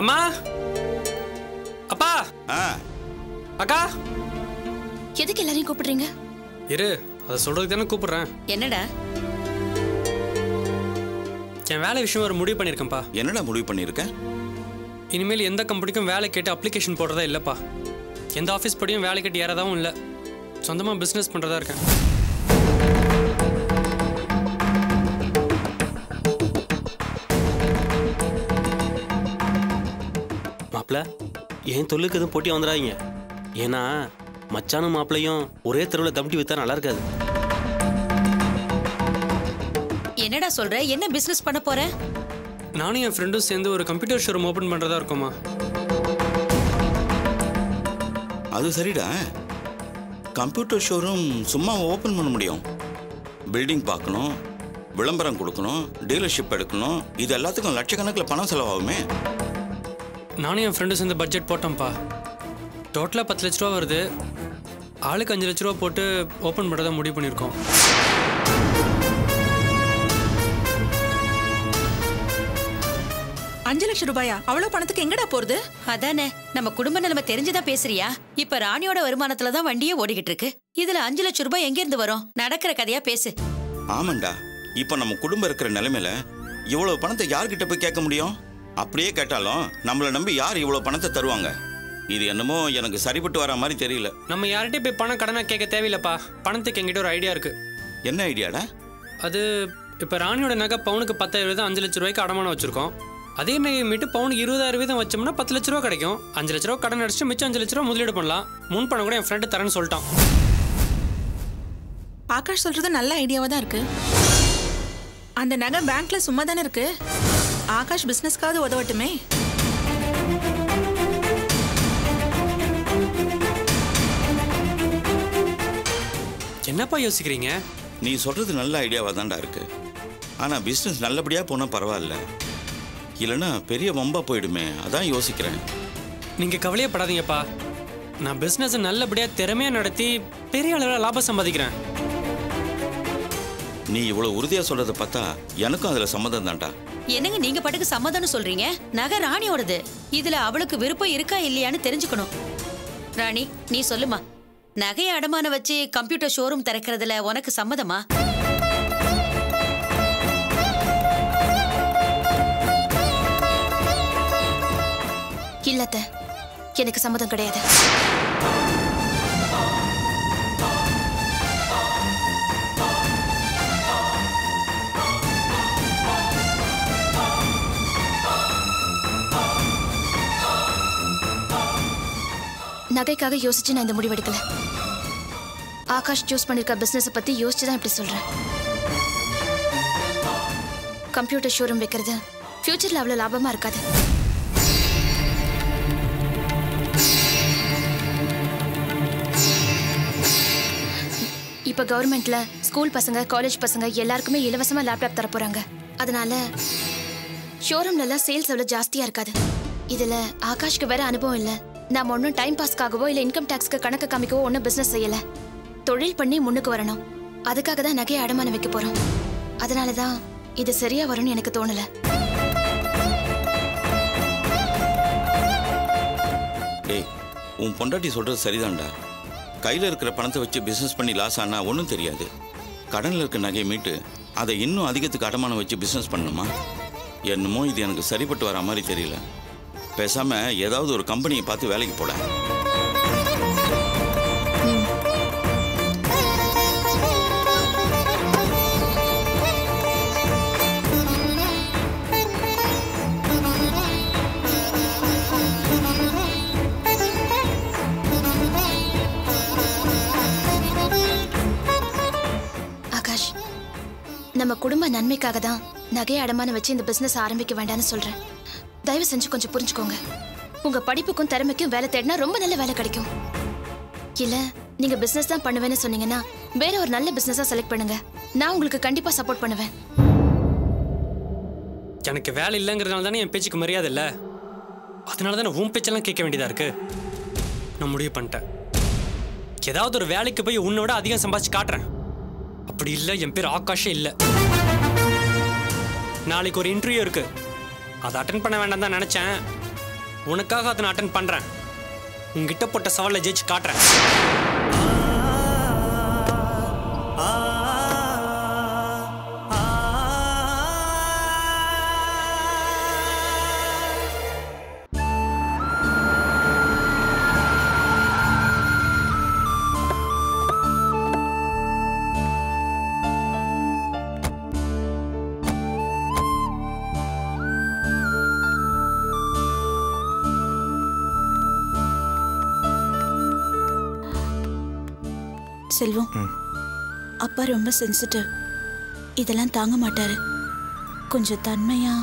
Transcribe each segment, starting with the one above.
அம்மா அப்பா ஆ அக்கா எதுக்கு எல்லாரையும் கூப்பிடுறீங்க இரு அதை சொல்றதுக்கு தானே கூப்பிடுறேன் என்னடா என் வேலை விஷயம் ஒரு முடிவு பண்ணியிருக்கேன்ப்பா என்னடா முடிவு பண்ணியிருக்க இனிமேல் எந்த கம்பெனிக்கும் வேலை கேட்டு அப்ளிகேஷன் போடுறதா இல்லைப்பா எந்த ஆஃபீஸ் படியும் வேலை கேட்டு ஏறதாவும் இல்லை சொந்தமாக பிஸ்னஸ் பண்ணுறதா இருக்கேன் மாப்பிள என் தொழிலுக்கு எதுவும் போட்டி வந்துடாதீங்க ஏன்னா மச்சானும் மாப்பிளையும் ஒரே தெருவில் தம்பி வித்தா நல்லா இருக்காது என்னடா சொல்ற என்ன பிசினஸ் பண்ண போற நானும் என் ஃப்ரெண்டும் சேர்ந்து ஒரு கம்ப்யூட்டர் ஷோரூம் ஓப்பன் பண்ணுறதா இருக்கோமா அது சரிடா கம்ப்யூட்டர் ஷோரூம் சும்மா ஓப்பன் பண்ண முடியும் பில்டிங் பார்க்கணும் விளம்பரம் கொடுக்கணும் டீலர்ஷிப் எடுக்கணும் இது எல்லாத்துக்கும் லட்சக்கணக்கில் பணம் செலவாகுமே நானும் என் ஃப்ரெண்டும் சேர்ந்து பட்ஜெட் போட்டோம்ப்பா டோட்டலாக பத்து லட்ச ரூபா வருது ஆளுக்கு அஞ்சு லட்ச ரூபா போட்டு ஓப்பன் பண்ணுறதா முடிவு பண்ணியிருக்கோம் அஞ்சு லட்சம் ரூபாயா அவ்வளவு பணத்துக்கு எங்கடா போறது அதானே நம்ம குடும்ப நிலைமை தெரிஞ்சுதான் பேசுறியா இப்ப ராணியோட வருமானத்துல தான் வண்டியே ஓடிக்கிட்டு இருக்கு இதுல அஞ்சு லட்சம் ரூபாய் எங்க இருந்து வரும் நடக்கிற கதையா பேசு ஆமாண்டா இப்போ நம்ம குடும்பம் இருக்கிற நிலைமையில இவ்வளவு பணத்தை யார்கிட்ட போய் கேட்க முடியும் அப்படியே கேட்டாலும் நம்மளை நம்பி யார் இவ்வளவு பணத்தை தருவாங்க இது என்னமோ எனக்கு சரிப்பட்டு வர மாதிரி தெரியல நம்ம யார்கிட்டயும் போய் பணம் கடனாக கேட்க தேவையில்லப்பா பணத்துக்கு என்கிட்ட ஒரு ஐடியா இருக்குது என்ன ஐடியாடா அது இப்போ ராணியோட நகை பவுனுக்கு பத்தாயிரம் வீதம் அஞ்சு லட்ச ரூபாய்க்கு அடமானம் வச்சிருக்கோம் அதே நகையை மீட்டு பவுனுக்கு இருபதாயிரம் வீதம் வச்சோம்னா பத்து லட்ச ரூபா கிடைக்கும் அஞ்சு லட்ச ரூபா கடன் அடிச்சு மிச்சம் அஞ்சு லட்ச ரூபா முதலீடு பண்ணலாம் முன் பணம் கூட என் ஃப்ரெண்டு தரேன்னு சொல்லிட்டான் ஆகாஷ் சொல்றது நல்ல ஐடியாவா தான் இருக்கு அந்த நகை பேங்க்ல சும்மா தானே இருக்கு ஆகாஷ் பிசினஸ்க்காவது உதவட்டுமே என்னப்பா யோசிக்கிறீங்க நீ சொல்றது நல்ல ஐடியாவாக தான்டா இருக்கு ஆனா பிஸ்னஸ் நல்லபடியாக போனால் பரவாயில்ல இல்லைன்னா பெரிய வம்பா போயிடுமே அதான் யோசிக்கிறேன் நீங்க கவலையப்படாதீங்கப்பா நான் பிசினஸ் நல்லபடியா திறமையா நடத்தி பெரிய அளவில் லாபம் சம்பாதிக்கிறேன் நீ இவ்வளவு உறுதியா சொல்றதை பார்த்தா எனக்கும் அதுல சம்மதம் தான்டா என்னங்க நீங்க பாட்டுக்கு சம்மதம்னு சொல்றீங்க நகை ராணியோடது இதுல அவளுக்கு விருப்பம் இருக்கா இல்லையான்னு தெரிஞ்சுக்கணும் ராணி நீ சொல்லுமா நகையை அடமான வச்சு கம்ப்யூட்டர் ஷோரூம் திறக்கிறதுல உனக்கு சம்மதமா இல்லத்த எனக்கு சம்மதம் கிடையாது நகைக்காக யோசிச்சு நான் இந்த முடிவெடுக்கல ஆகாஷ் சூஸ் பண்ணிருக்க பிசினஸ் பத்தி யோசிச்சு தான் இப்படி சொல்றேன் கம்ப்யூட்டர் ஷோரூம் வைக்கிறது ஃபியூச்சர்ல அவ்வளவு லாபமா இருக்காது இப்ப கவர்மெண்ட்ல ஸ்கூல் பசங்க காலேஜ் பசங்க எல்லாருக்குமே இலவசமா லேப்டாப் தர போறாங்க அதனால ஷோரூம்ல எல்லாம் சேல்ஸ் அவ்வளவு ஜாஸ்தியா இருக்காது இதுல ஆகாஷ்க்கு வேற அனுபவம் இல்ல நாம ஒன்றும் டைம் பாஸ்க்காகவோ இல்ல இன்கம் டாக்ஸ்க்கு கணக்கு காமிக்கவோ ஒன்றும் பிசினஸ் செய்யல தொழில் பண்ணி முன்னுக்கு வரணும் அதுக்காக தான் நகையை அடமானம் வைக்க போறோம் அதனால தான் இது சரியா வரும்னு எனக்கு தோணல டேய் உன் பொண்டாட்டி சொல்றது சரிதான்டா கையில் இருக்கிற பணத்தை வச்சு பிஸ்னஸ் பண்ணி லாஸ் ஆனா ஒன்றும் தெரியாது கடனில் இருக்க நகையை மீட்டு அதை இன்னும் அதிகத்துக்கு அடமானம் வச்சு பிஸ்னஸ் பண்ணணுமா என்னமோ இது எனக்கு சரிப்பட்டு வர மாதிரி தெரியல பேசாம ஏதாவது ஒரு கம்பெனியை பார்த்து வேலைக்கு போட ஆகாஷ் நம்ம குடும்ப நன்மைக்காக தான் நகையை அடமானம் வச்சு இந்த பிசினஸ் ஆரம்பிக்க வேண்டாம்னு சொல்றேன் தயவு செஞ்சு கொஞ்சம் புரிஞ்சுக்கோங்க உங்க படிப்புக்கும் திறமைக்கும் வேலை தேடினா ரொம்ப நல்ல வேலை கிடைக்கும் இல்ல நீங்க பிசினஸ் தான் பண்ணுவேன்னு சொன்னீங்கன்னா வேற ஒரு நல்ல பிசினஸா செலக்ட் பண்ணுங்க நான் உங்களுக்கு கண்டிப்பா சப்போர்ட் பண்ணுவேன் எனக்கு வேலை இல்லைங்கிறதுனால தானே என் பேச்சுக்கு மரியாதை இல்லை அதனால தானே உன் பேச்செல்லாம் கேட்க வேண்டியதா இருக்கு நான் முடிவு பண்ணிட்டேன் ஏதாவது ஒரு வேலைக்கு போய் உன்னை விட அதிகம் சம்பாதிச்சு காட்டுறேன் அப்படி இல்லை என் பேர் ஆகாஷே இல்லை நாளைக்கு ஒரு இன்டர்வியூ இருக்கு அதை அட்டன் பண்ண வேண்டாம் தான் நினச்சேன் உனக்காக அதை நான் அட்டன் பண்றேன் உங்ககிட்ட போட்ட சவாலை ஜெயிச்சு காட்டுறேன் செல்வம் அப்பா ரொம்ப சென்சிட்டிவ் இதெல்லாம் தாங்க மாட்டாரு கொஞ்சம் தன்மையா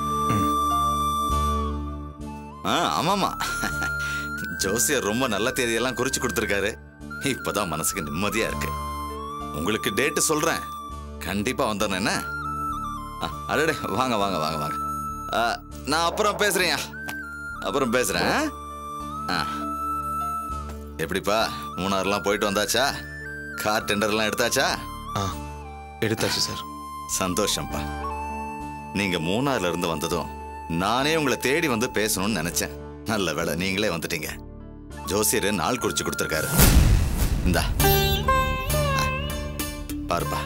ஆ ஆமாமா ஜோசியர் ரொம்ப நல்ல தேதியெல்லாம் குறிச்சு கொடுத்துருக்காரு இப்பதான் மனசுக்கு நிம்மதியா இருக்கு உங்களுக்கு டேட்டு சொல்றேன் கண்டிப்பா வந்துடணும் என்ன ஆ, அடடே வாங்க வாங்க வாங்க வாங்க ஆ, நான் அப்புறம் பேசுறேன்யா அப்புறம் பேசுறேன் ஆ எப்படிப்பா மூணாறுலாம் போயிட்டு வந்தாச்சா கார் டெண்டர்லாம் எடுத்தாச்சா ஆ எடுத்தாச்சு சார் சந்தோஷம்ப்பா நீங்க மூணாறுல இருந்து வந்ததும் நானே உங்களை தேடி வந்து பேசணும்னு நினைச்சேன் நல்ல வேளை நீங்களே வந்துட்டீங்க ஜோசியர் நாள் குறிச்சு கொடுத்துருக்காரு இந்தா ஆ, பாருப்பா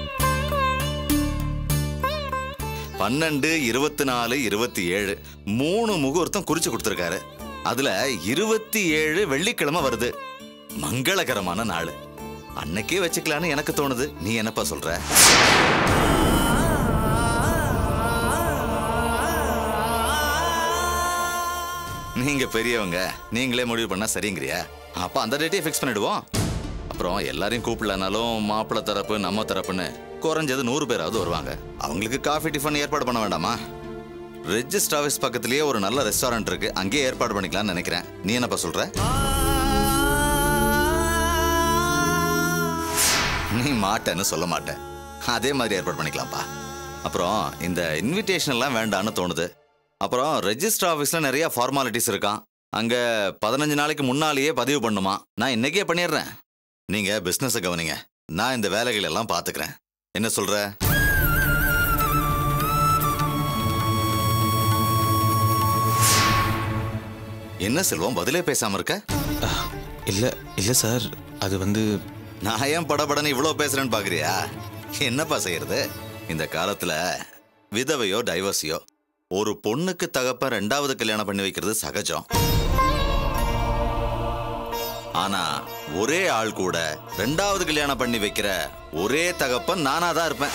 பன்னெண்டு இருபத்தி நாலு இருபத்தி ஏழு மூணு முகூர்த்தம் குறிச்சு கொடுத்துருக்காரு அதுல இருபத்தி ஏழு வெள்ளிக்கிழமை வருது மங்களகரமான நாள் அன்னைக்கே வச்சுக்கலான்னு எனக்கு தோணுது நீ என்னப்பா சொல்ற நீங்க பெரியவங்க நீங்களே முடிவு பண்ணா சரிங்கிறியா அப்ப அந்த டேட்டே ஃபிக்ஸ் பண்ணிடுவோம் அப்புறம் எல்லாரையும் கூப்பிடலனாலும் மாப்பிள்ளை தரப்பு நம்ம தரப்புன்னு குறைஞ்சது நூறு பேராவது வருவாங்க அவங்களுக்கு காஃபி டிஃபன் ஏற்பாடு பண்ண வேண்டாமா ரெஜிஸ்டர் ஆஃபீஸ் பக்கத்துலயே ஒரு நல்ல ரெஸ்டாரண்ட் இருக்கு அங்கேயே ஏற்பாடு பண்ணிக்கலாம்னு நினைக்கிறேன் நீ என்னப்பா சொல்ற நீ மாட்டேன்னு சொல்ல மாட்டேன் அதே மாதிரி ஏற்பாடு பண்ணிக்கலாம்ப்பா அப்புறம் இந்த இன்விடேஷன் எல்லாம் வேண்டான்னு தோணுது அப்புறம் ரெஜிஸ்டர் ஆஃபீஸ்ல நிறைய ஃபார்மாலிட்டிஸ் இருக்கான் அங்க பதினஞ்சு நாளைக்கு முன்னாலேயே பதிவு பண்ணுமா நான் இன்னைக்கே பண்ணிடுறேன் நீங்க பிசினஸை கவனிங்க நான் இந்த வேலைகள் எல்லாம் பாத்துக்கிறேன் என்ன சொல்ற என்ன செல்வம் பதிலே பேசாம இருக்க இல்லை இல்லை சார் அது வந்து நான் ஏன் படபடன்னு இவ்வளோ பேசுறேன்னு பாக்குறியா என்னப்பா செய்யறது இந்த காலத்துல விதவையோ டைவர்ஸையோ ஒரு பொண்ணுக்கு தகப்பன் ரெண்டாவது கல்யாணம் பண்ணி வைக்கிறது சகஜம் ஆனா ஒரே ஆள் கூட ரெண்டாவது கல்யாணம் பண்ணி வைக்கிற ஒரே தகப்பன் நானா தான் இருப்பேன்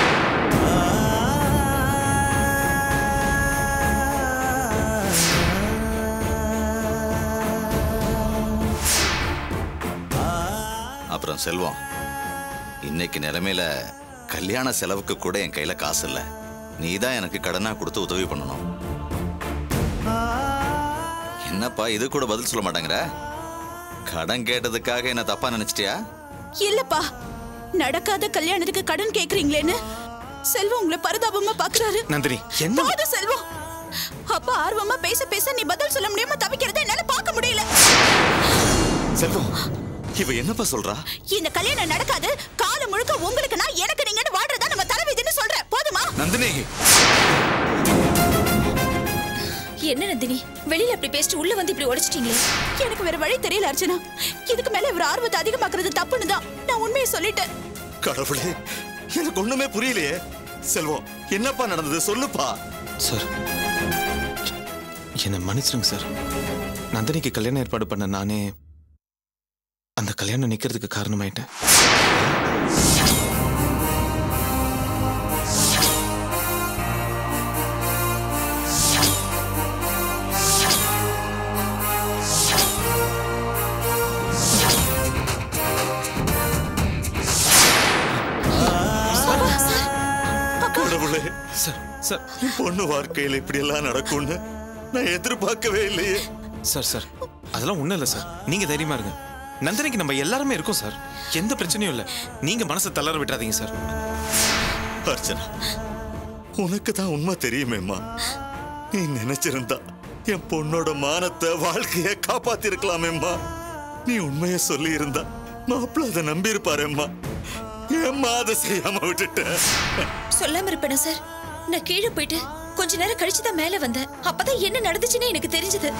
அப்புறம் செல்வம் இன்னைக்கு நிலைமையில கல்யாண செலவுக்கு கூட என் கையில காசு இல்ல நீ தான் எனக்கு கடனா கொடுத்து உதவி பண்ணணும் என்னப்பா இது கூட பதில் சொல்ல மாட்டேங்கிற கடன் கேட்டதுக்காக என்ன தப்பா நினைச்சிட்டியா இல்லப்பா நடக்காத கல்யாணத்துக்கு கடன் கேக்குறீங்களேன்னு செல்வம் உங்களை பரிதாபமா பாக்குறாரு நந்தினி என்ன போதும் செல்வம் அப்பா ஆர்வமா பேச பேச நீ பதில் சொல்ல முடியாம தவிக்கிறத என்னால பார்க்க முடியல செல்வம் இவ என்னப்பா சொல்றா இந்த கல்யாணம் நடக்காது காலம் முழுக்க உங்களுக்கு நான் எனக்கு நீங்கன்னு வாழ்றதா நம்ம தலைவிதின்னு சொல்றேன் போதுமா நந்தினி என்ன நந்தினி வெளியில அப்படி பேசிட்டு உள்ள வந்து இப்படி உடைச்சிட்டீங்களே எனக்கு வேற வழி தெரியல அர்ச்சனா இதுக்கு மேல இவர் ஆர்வத்தை அதிகமாக்குறது தப்புன்னு தான் நான் உண்மையை சொல்லிட்டேன் கடவுளே எனக்கு ஒண்ணுமே புரியலையே செல்வம் என்னப்பா நடந்தது சொல்லுப்பா சார் என்னை மன்னிச்சிடுங்க சார் நந்தினிக்கு கல்யாணம் ஏற்பாடு பண்ண நானே அந்த கல்யாணம் நிக்கிறதுக்கு காரணமாயிட்டேன் கடவுளே சார் சார் என் பொண்ணு வாழ்க்கையில இப்படி எல்லாம் நடக்கும்னு நான் எதிர்பார்க்கவே இல்லையே சார் சார் அதெல்லாம் ஒண்ணும் இல்லை சார் நீங்க தைரியமா இருங்க நந்தினிக்கு நம்ம எல்லாருமே இருக்கோம் சார் எந்த பிரச்சனையும் இல்லை நீங்க மனசை தளர விட்டுறாதீங்க சார் அர்ச்சனா உனக்கு தான் உண்மை தெரியுமேம்மா நீ நினைச்சிருந்தா என் பொண்ணோட மானத்தை வாழ்க்கைய காப்பாத்தி இருக்கலாமேம்மா நீ உண்மைய சொல்லி இருந்தா மாப்பிள்ள அதை நம்பி இருப்பாரேம்மா ஏம்மா அதை செய்யாம விட்டுட்ட சொல்லாம இருப்பேனா சார் நான் கீழே போயிட்டு கொஞ்ச நேரம் கழிச்சு தான் மேல வந்தேன் அப்பதான் என்ன நடந்துச்சுன்னு எனக்கு தெரிஞ்சது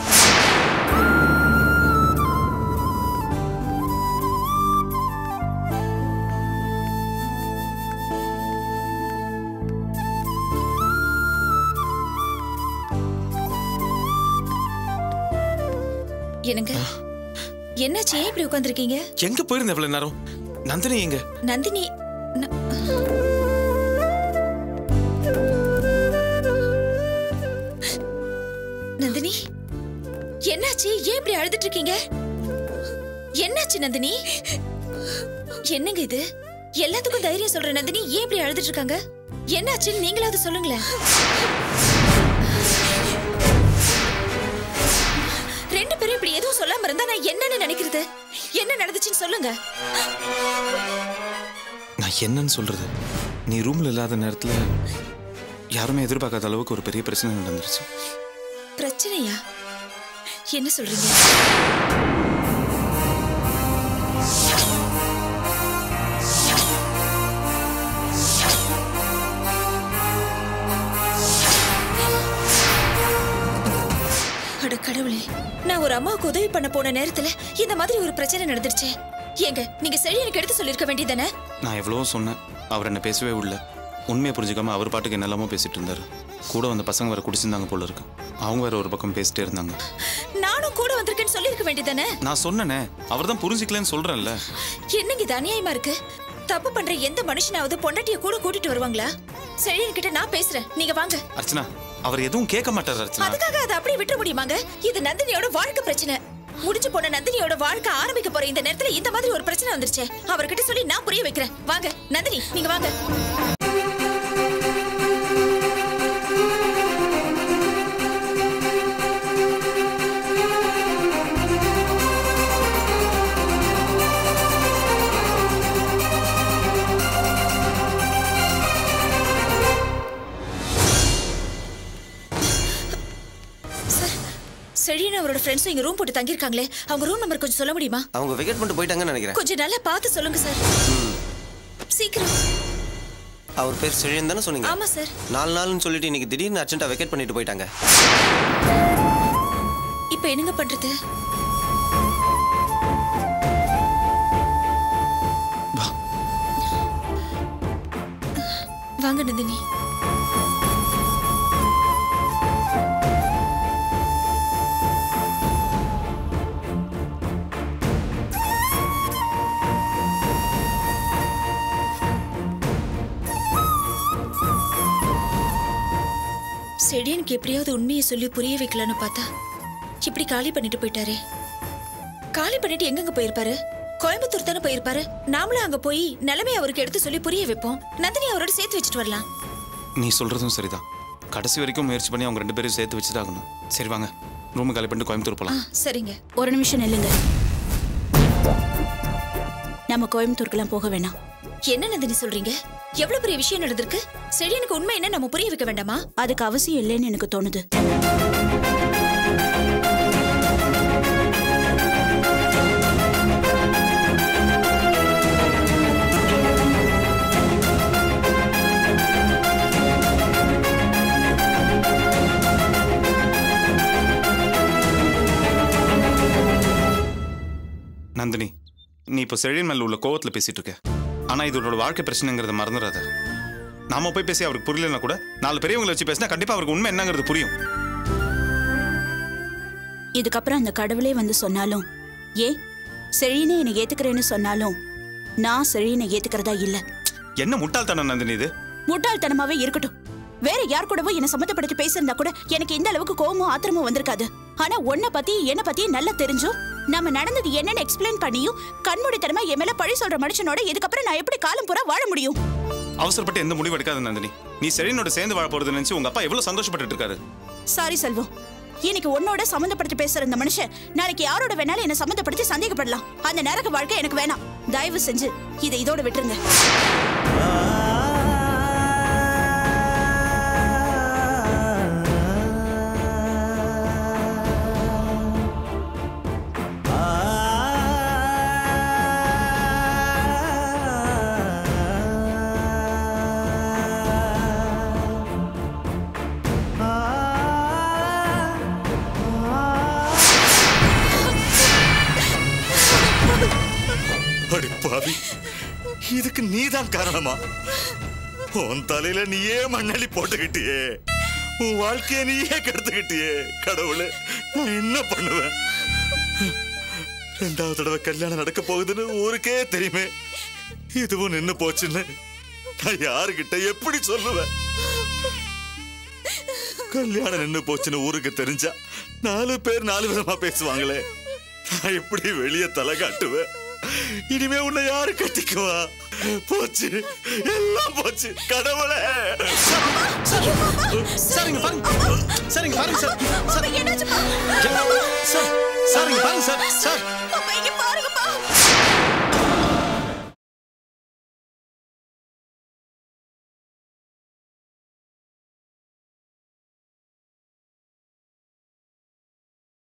என்னங்க என்னாச்சு ஏன் இப்படி உட்காந்துருக்கீங்க எங்க போயிருந்த இவ்வளவு நேரம் நந்தினி எங்க நந்தினி ந- நந்தினி என்னாச்சு ஏன் இப்படி அழுதுட்டு இருக்கீங்க என்னாச்சு நந்தினி என்னங்க இது எல்லாத்துக்கும் தைரியம் சொல்ற நந்தினி ஏன் இப்படி அழுதுட்டு இருக்காங்க என்னாச்சுன்னு நீங்களாவது சொல்லுங்களேன் ரெண்டு பேரும் இப்படி எதுவும் சொல்லாம இருந்தா நான் என்னன்னு நினைக்கிறது என்ன நடந்துச்சுன்னு சொல்லுங்க நான் என்னன்னு சொல்றது நீ ரூம்ல இல்லாத நேரத்துல யாருமே எதிர்பார்க்காத அளவுக்கு ஒரு பெரிய பிரச்சனை நடந்துருச்சு பிரச்சனையா என்ன சொல்றீங்க அட கடவுளே நான் ஒரு அம்மாவுக்கு உதவி பண்ண போன நேரத்துல இந்த மாதிரி ஒரு பிரச்சனை நடந்துருச்சே ஏங்க நீங்க சரி எனக்கு எடுத்து சொல்லிருக்க வேண்டியதானே நான் எவ்வளவோ சொன்னேன் அவர் என்ன பேசவே விடல உண்மையை புரிஞ்சுக்காம அவர் பாட்டுக்கு என்னெல்லாமோ பேசிட்டு இருந்தாரு கூட வந்த பசங்க வேற குடிச்சிருந்தாங்க போல இருக்கு அவங்க வேற ஒரு பக்கம் பேசிட்டே இருந்தாங்க நானும் கூட வந்திருக்கேன்னு சொல்லிருக்க வேண்டியதானே நான் சொன்னனே அவர் தான் புரிஞ்சுக்கலன்னு சொல்றேன்ல என்னங்க இது அநியாயமா இருக்கு தப்பு பண்ற எந்த மனுஷனாவது பொண்டாட்டிய கூட கூட்டிட்டு வருவாங்களா செழியன் கிட்ட நான் பேசுறேன் நீங்க வாங்க அர்ச்சனா அவர் எதுவும் கேட்க மாட்டார் அர்ச்சனா அதுக்காக அதை அப்படியே விட்டுற முடியுமாங்க இது நந்தினியோட வாழ்க்கை பிரச்சனை முடிஞ்சு போன நந்தினியோட வாழ்க்கை ஆரம்பிக்க போற இந்த நேரத்துல இந்த மாதிரி ஒரு பிரச்சனை வந்துருச்சே அவர்கிட்ட சொல்லி நான் புரிய வைக்கிறேன் வாங்க நந்தினி நீங்க வாங்க சார் செழியன் அவரோட ஃப்ரெண்ட்ஸும் இங்க ரூம் போட்டு தங்கியிருக்காங்களே அவங்க ரூம் நம்பர் கொஞ்சம் சொல்ல முடியுமா அவங்க வெக்கேட் பண்ணிட்டு போயிட்டாங்கன்னு நினைக்கிறேன் கொஞ்சம் நல்லா பார்த்து சொல்லுங்க சார் சீக்கிரம் அவர் பேர் செழியன் தானே சொன்னீங்க ஆமா சார் நாலு நாள்னு சொல்லிட்டு இன்னைக்கு திடீர்னு அர்ஜென்ட்டா வெக்கேட் பண்ணிட்டு போயிட்டாங்க இப்போ என்னங்க பண்றது வா வாங்க நந்தினி செடியனுக்கு எப்படியாவது உண்மையை சொல்லி புரிய வைக்கலான்னு பார்த்தா இப்படி காலி பண்ணிட்டு போயிட்டாரே காலி பண்ணிட்டு எங்கெங்க போயிருப்பாரு கோயம்புத்தூர் தானே போயிருப்பாரு நாமளும் அங்க போய் நிலைமையை அவருக்கு எடுத்து சொல்லி புரிய வைப்போம் நந்தினி அவரோட சேர்த்து வச்சுட்டு வரலாம் நீ சொல்றதும் சரிதான் கடைசி வரைக்கும் முயற்சி பண்ணி அவங்க ரெண்டு பேரும் சேர்த்து வச்சுதாகணும் சரி வாங்க ரூம் காலி பண்ணிட்டு கோயம்புத்தூர் ஆ போலாம் சரிங்க ஒரு நிமிஷம் நில்லுங்க நம்ம கோயம்புத்தூருக்கெல்லாம் போக வேணாம் என்ன நந்தினி சொல்றீங்க எவ்வளவு பெரிய விஷயம் நடந்திருக்கு செடியனுக்கு உண்மை என்ன நம்ம புரிய வைக்க வேண்டாமா அதுக்கு அவசியம் இல்லைன்னு எனக்கு தோணுது நந்தினி நீ இப்போ செழியன் மேல உள்ள கோவத்துல பேசிட்டு இருக்க ஆனா இது உன்னோட வாழ்க்கை பிரச்சனைங்கிறத மறந்துடாத நாம போய் பேசி அவருக்கு புரியலன்னா கூட நாலு பெரியவங்களை வச்சு பேசினா கண்டிப்பா அவருக்கு உண்மை என்னங்கிறது புரியும் இதுக்கப்புறம் அந்த கடவுளே வந்து சொன்னாலும் ஏ செழியனை என்னை ஏத்துக்கிறேன்னு சொன்னாலும் நான் செழியனை ஏத்துக்கிறதா இல்ல என்ன முட்டாள்தனம் நந்தினி இது முட்டாள்தனமாவே இருக்கட்டும் வேற யார் கூடவோ என்ன சம்மந்தப்படுத்தி பேசியிருந்தா கூட எனக்கு இந்த அளவுக்கு கோவமும் ஆத்திரமும் வந்திருக்காது ஆனா உன்னை பத்தி என்ன பத்தி நல்லா தெரிஞ்சும் நம்ம நடந்தது என்னன்னு எக்ஸ்பிளைன் பண்ணியும் கண்மூடித்தனமா என் மேல பழி சொல்ற மனுஷனோட இதுக்கப்புறம் நான் எப்படி காலம் பூரா வாழ முடியும் அவசரப்பட்டு எந்த முடிவு எடுக்காத நந்தினி நீ செழியனோட சேர்ந்து வாழ போறது நினைச்சு உங்க அப்பா எவ்வளவு சந்தோஷப்பட்டுட்டு இருக்காரு சாரி செல்வம் இன்னைக்கு உன்னோட சம்மந்தப்படுத்தி பேசுற இந்த மனுஷன் நாளைக்கு யாரோட வேணாலும் என்ன சம்மந்தப்படுத்தி சந்தேகப்படலாம் அந்த நரக வாழ்க்கை எனக்கு வேணாம் தயவு செஞ்சு இதை இதோட விட்டுருங்க அடி பாவி இதுக்கு நீதான் காரணமா உன் தலையில நீயே மண்ணள்ளி போட்டுக்கிட்டியே உன் வாழ்க்கைய நீயே கெடுத்துக்கிட்டியே கடவுளே நான் என்ன பண்ணுவேன் ரெண்டாவது தடவை கல்யாணம் நடக்க போகுதுன்னு ஊருக்கே தெரியுமே இதுவும் நின்னு போச்சுன்னு நான் யாருகிட்ட எப்படி சொல்லுவேன் கல்யாணம் நின்னு போச்சுன்னு ஊருக்கு தெரிஞ்சா நாலு பேர் நாலு விதமா பேசுவாங்களே நான் எப்படி வெளியே தலை காட்டுவேன் இனிமே உன்னை யாரு கட்டிக்குவா போச்சு எல்லாம் போச்சு கடவுளே சார் இங்க பாருங்க சார் இங்க பாருங்க சார் சார் சார் சார் இங்க பாருங்க சார் சார்